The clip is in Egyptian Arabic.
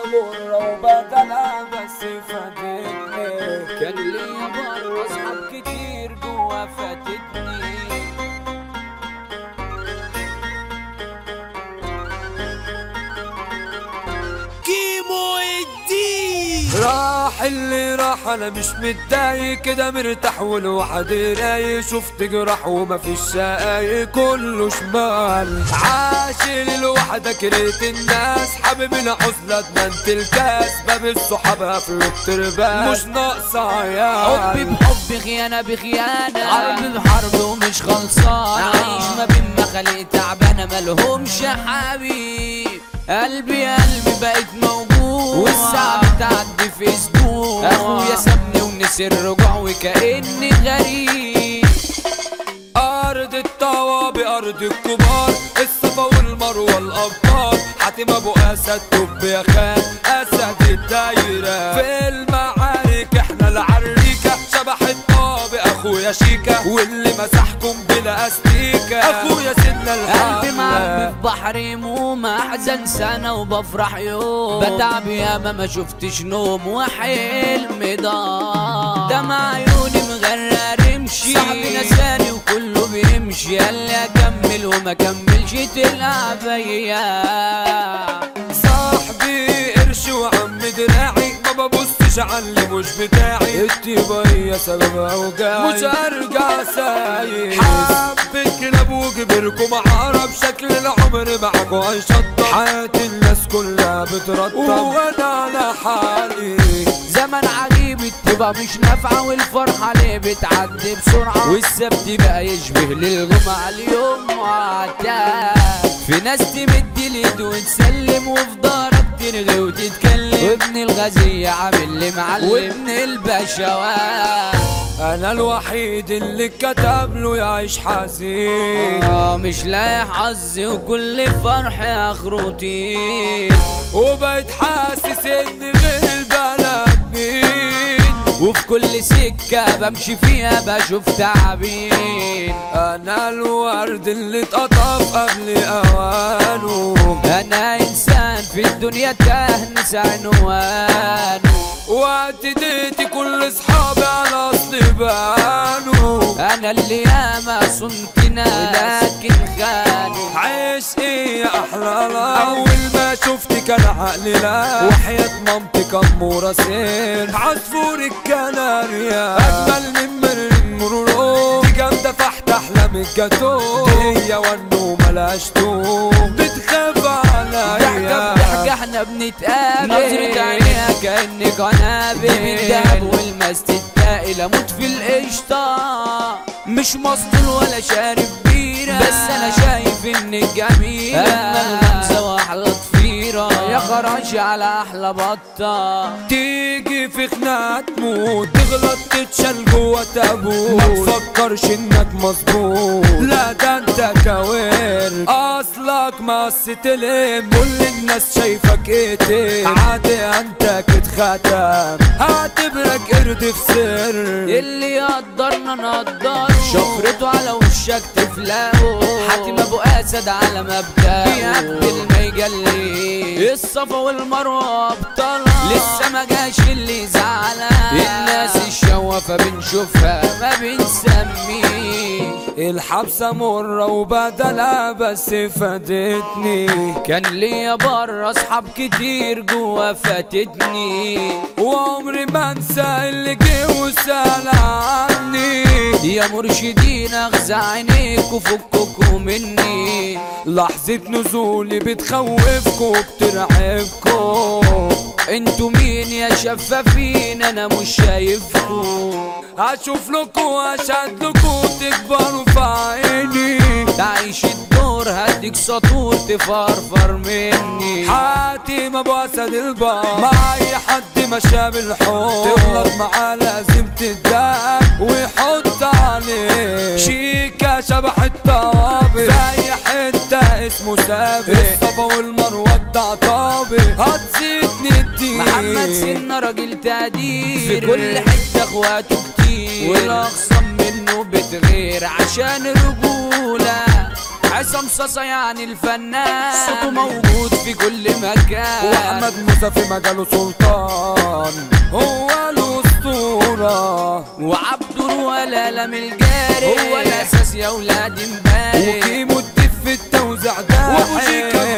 مرة وبدلها بس فاتتني كان ليا بره اصحاب كتير جوا فاتتني كيمو الدين راح اللي راح انا مش متضايق كده مرتاح والواحد رايق شفت جراح وما فيش شقايق كله شمال عاشل الوحدة كرهت الناس حابب العزلة ادمنت الكاس باب الصحاب قفلوا الترباس مش ناقصة حبي عيال بحب خيانة بخيانة حرب بحرب ومش خلصان عايش ما بين مخالق تعبانة مالهمش حبيب قلبي قلبي بقيت موجود والساعة بتعدي في اسبوع اخويا سابني ونسي الرجوع وكأني غريب أرض الطوابق أرض الكبار الصفا والمروة الأبطال حاتم أبو أسد طب يا خان أسد الدايرة في المعارك إحنا العريكة شبح الطابق أخويا شيكا واللي مسحكم بلا أستيكة أخويا سيدنا قلبي معبي الحملة في بحر يموم احزن سنة وبفرح يوم بتعب ياما ما شفتش نوم وحلم ضاع دمع عيوني مغرق رمشي صاحبي نساني وكله بيمشي قال لي اكمل وما كملش تلعب ايام صاحبي قرش وعم دراعي ما ببصش على اللي مش بتاعي التباية سبب اوجاعي مش هرجع سايق حبة كلاب وكبركم عرب شكل العمر معاكوا هيشطب حياة الناس كلها بترطب وانا على حالي زمن عجيب التبقى مش نافعة والفرحة ليه بتعدي بسرعة والسبت بقى يشبه للجمعة اليوم وعتاب في ناس تمد اليد وتسلم وفي دارك ترغي وتتكلم وابن الغزية عامل لي معلم وابن البشوات انا الوحيد اللي كتب له يعيش حزين آه مش لاقي حظي وكل فرح اخره طين وبقيت حاسس ان غير البلد مين وفي كل سكة بمشي فيها بشوف تعابين انا الورد اللي اتقطف قبل اوانه انا انسان في الدنيا تهنس عنوانه وقت ديتي كل اصحابي على اصل بانوا انا اللي ياما صنت ناس ولكن خانوا عيش ايه يا احلى لا اول ما شفتك كان عقلي لا وحياة مامتي كمورة سير عصفور الكناريا اجمل من مرن مرورو دي جامدة فحت احلام الجاتو دي هي والنوم ملهاش توم بتخاف ضحكة عليا بضحكة احنا بنتقابل نظرة عينيها كأني قنابل بالذهب والمست التائل اموت في القشطة مش مسطول ولا شارب بيرة بس انا شايف انك جميلة اجمل غمزة واحلى ضفيرة يا خراشي على احلى بطة تيجي في خناقة تموت تغلط تتشال جوا تابوت ما تفكرش انك مظبوط لا ده انت كوير اصلك مقص تلم كل الناس شايفك ايه عادي انت ختم هعتبرك قرد في سر اللي يقدرنا نقدره شفرته على وشك تفلقه حاتم ابو اسد على مبدأه بيقتل ما يجلي الصفا والمروه ابطالها لسه ما جاش اللي زعلها الناس الشوافه بنشوفها ما بنسميه الحبسة مرة وبدلها بس فادتني كان ليا بره اصحاب كتير جوا فاتتني وعمري ما انسى اللي جه وسأل عني يا مرشدين اغزى عينيك وفككوا مني لحظة نزولي بتخوفكوا وبترعبكوا انتوا مين يا شفافين انا مش شايفكوا هشوف لكوا اشهد لكوا تكبروا في عيني تعيش الدور هديك سطور تفرفر مني حاتم ابو اسد البار مع اي حد مشى بالحب تغلط معاه لازم تداك ويحط عليه شيكا شبح الطوابق زي حتة اسمه سابق الصفا والمروة الطعطابق هتزيدني الدين محمد سنة راجل تقدير في كل حتة اخواته كتير والاخصم منه بتغير عشان الرجولة عز عصام صاصا يعني الفنان صوته موجود في كل مكان واحمد موسى في مجاله سلطان هو الاسطوره وعبد ولا لم الجاري هو الاساس يا ولاد امبارح وكيمو الدف في التوزيع ده وابو شيكا